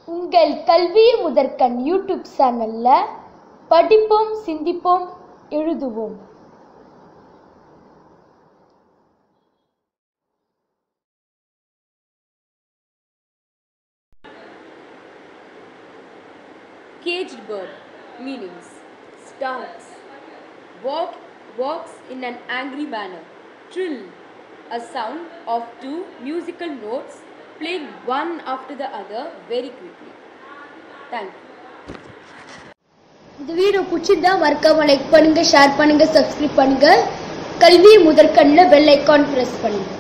உங்கள் கல்வி முதற்கண் யூடியூப் சேனல்ல படிப்போம் சிந்திப்போம் எழுதுவோம் Caged bird meanings starts walk walks in an angry manner trill a sound of two musical notes played one after the other very quickly thank you இந்த video பிடிச்சிருந்தா மறக்காம லைக் பண்ணுங்க ஷேர் பண்ணுங்க சப்ஸ்கிரைப் பண்ணுங்க கல்வி முதற்கண்ணில் பெல் ஐக்கான் பிரஸ் பண்ணுங்க